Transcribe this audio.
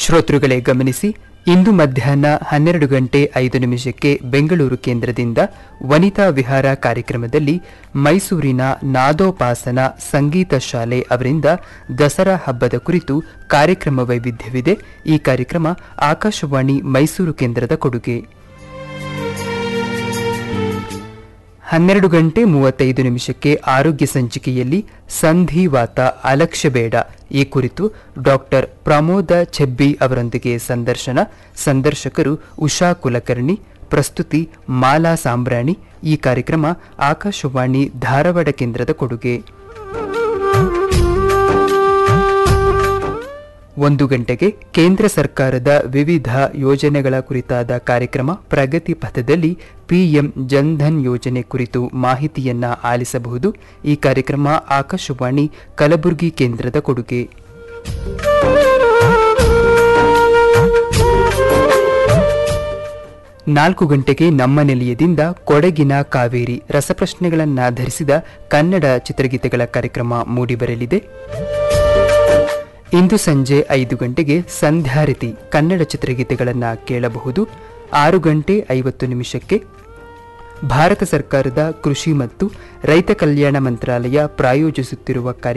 ಶ್ರೋತೃಗಳೇ ಗಮನಿಸಿ ಇಂದು ಮಧ್ಯಾಹ್ನ ಹನ್ನೆರಡು ಗಂಟೆ ಐದು ನಿಮಿಷಕ್ಕೆ ಬೆಂಗಳೂರು ಕೇಂದ್ರದಿಂದ ವನಿತಾ ವಿಹಾರ ಕಾರ್ಯಕ್ರಮದಲ್ಲಿ ಮೈಸೂರಿನ ನಾದೋಪಾಸನ ಸಂಗೀತ ಶಾಲೆ ಅವರಿಂದ ದಸರಾ ಹಬ್ಬದ ಕುರಿತು ಕಾರ್ಯಕ್ರಮ ವೈವಿಧ್ಯವಿದೆ ಈ ಕಾರ್ಯಕ್ರಮ ಆಕಾಶವಾಣಿ ಮೈಸೂರು ಕೇಂದ್ರದ ಕೊಡುಗೆ ಹನ್ನೆರಡು ಗಂಟೆ ಮೂವತ್ತೈದು ನಿಮಿಷಕ್ಕೆ ಆರೋಗ್ಯ ಸಂಚಿಕೆಯಲ್ಲಿ ಸಂಧಿವಾತ ಅಲಕ್ಷ್ಯ ಬೇಡ ಈ ಕುರಿತು ಡಾಕ್ಟರ್ ಪ್ರಮೋದ ಚೆಬ್ಬಿ ಅವರೊಂದಿಗೆ ಸಂದರ್ಶನ ಸಂದರ್ಶಕರು ಉಷಾ ಕುಲಕರ್ಣಿ ಪ್ರಸ್ತುತಿ ಮಾಲಾ ಸಾಂಬ್ರಾಣಿ ಈ ಕಾರ್ಯಕ್ರಮ ಆಕಾಶವಾಣಿ ಧಾರವಾಡ ಕೇಂದ್ರದ ಕೊಡುಗೆ ಒಂದು ಗಂಟೆಗೆ ಕೇಂದ್ರ ಸರ್ಕಾರದ ವಿವಿಧ ಯೋಜನೆಗಳ ಕುರಿತಾದ ಕಾರ್ಯಕ್ರಮ ಪ್ರಗತಿ ಪಥದಲ್ಲಿ ಪಿಎಂ ಜನ್ಧನ್ ಯೋಜನೆ ಕುರಿತು ಮಾಹಿತಿಯನ್ನ ಆಲಿಸಬಹುದು ಈ ಕಾರ್ಯಕ್ರಮ ಆಕಾಶವಾಣಿ ಕಲಬುರಗಿ ಕೇಂದ್ರದ ಕೊಡುಗೆ ನಾಲ್ಕು ಗಂಟೆಗೆ ನಮ್ಮ ನಿಲಯದಿಂದ ಕೊಡಗಿನ ಕಾವೇರಿ ರಸಪ್ರಶ್ನೆಗಳನ್ನಾಧರಿಸಿದ ಕನ್ನಡ ಚಿತ್ರಗೀತೆಗಳ ಕಾರ್ಯಕ್ರಮ ಮೂಡಿಬರಲಿದೆ ಇಂದು ಸಂಜೆ ಐದು ಗಂಟೆಗೆ ಸಂಧ್ಯಾರತಿ ಕನ್ನಡ ಚಿತ್ರಗೀತೆಗಳನ್ನು ಕೇಳಬಹುದು ಆರು ಗಂಟೆ ಐವತ್ತು ನಿಮಿಷಕ್ಕೆ ಭಾರತ ಸರ್ಕಾರದ ಕೃಷಿ ಮತ್ತು ರೈತ ಕಲ್ಯಾಣ ಮಂತ್ರಾಲಯ ಪ್ರಾಯೋಜಿಸುತ್ತಿರುವ ಕಾರ್ಯ